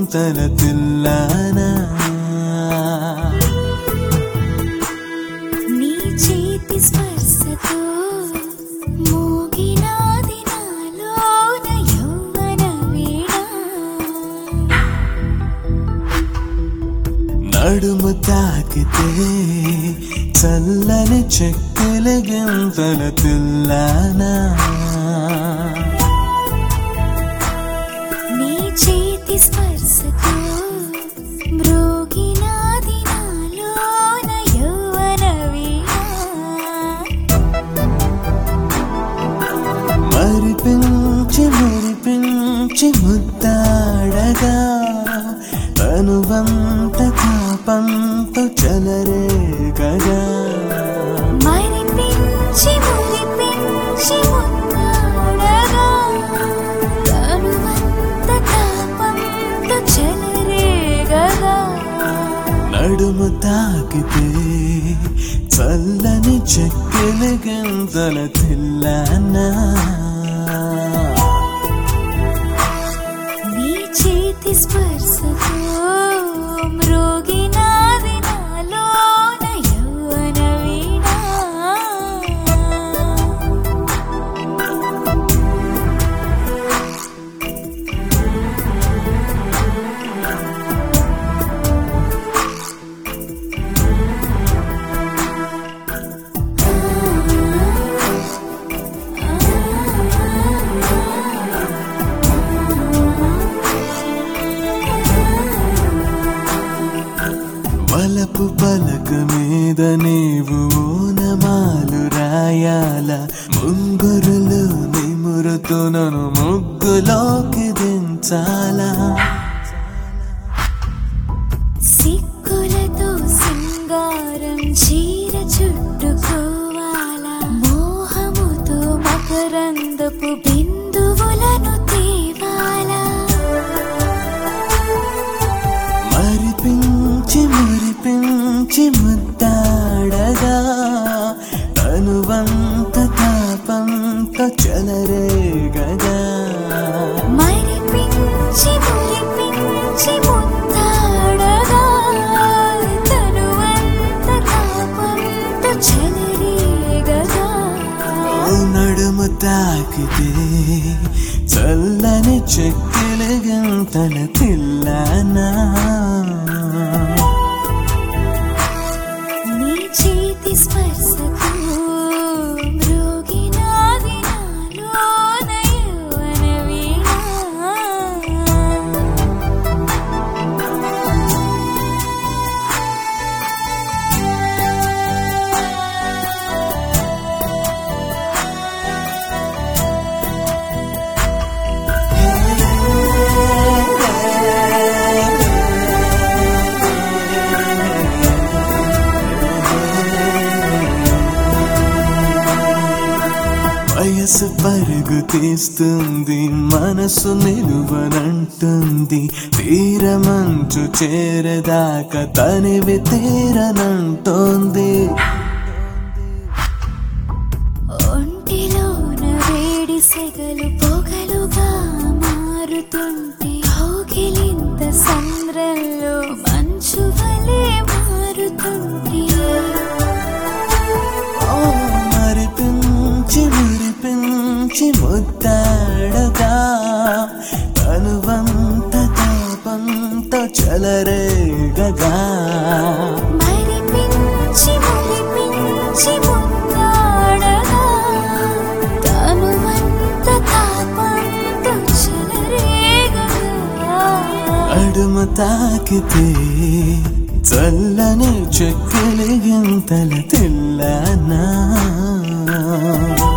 గింతల తిల్లానా నీ చేతి స్పర్శతో మోగినాది నాలోన యౌవన వీణ నడుము తాకితే చల్లని చెక్కల గింతల తిల్లానా నీ చేతి స్పర్శతో మ్రోగినాది నాలోన యౌవన వీణ మరిపించి మురిపించి ముద్దాడగా తనువంత తాపంతో చలరేగగా మరిపించి మురిపించి మున్నాడగా తనువంత తాపంతో చెలరేగగా నడుము తాకితే చల్లని చెక్కల గింతల తిల్లానా నీ చేతి స్పర్శతో మ్రోగినాది నాలోన యౌవన వీణ వలపు పలక మీద నీవు ఓనమాలు రాయాల ముంగురులు నిమురుతూ నన్ను ముగ్గులోకి దించాలా సిక్కులతో సింగారం చీర చుట్టుకోవాలా మోహముతో మకరందపు బిందువులను తేవాలా మరిపించి మురిపించి ముద్దాడగా తనువంత తాపంతో చలరేగగా మరిపించి మురిపించి ముద్దాడగా తనువంత తాపంతో చెలరేగగా నడుము తాకితే చల్లని చెక్కల గంతల తిల్లానా నీ చేతి స్పర్శతో మ్రోగినాది నాలోన యౌవన వీణ వయసు పరుగు తీస్తుంది మనసు నిలువనంటుంది తీరమంచు చేరదాకా తనివి తీరనంటోంది ఒంటిలోన వేడి సెగలు పొగలుగా మారుతుంటే కౌగిలింత సంద్రంలో మంచు వలె మారుతుంటే ఓ మరిపించి మురిపించి ముద్దాడగా తనువంత తాపంతో చలరేగగా మరిపించి మురిపించి మున్నాడగా తనువంత తాపంతో చెలరేగగా అడుము తాకితే చల్లని చెక్కలి గింతల తిల్లానా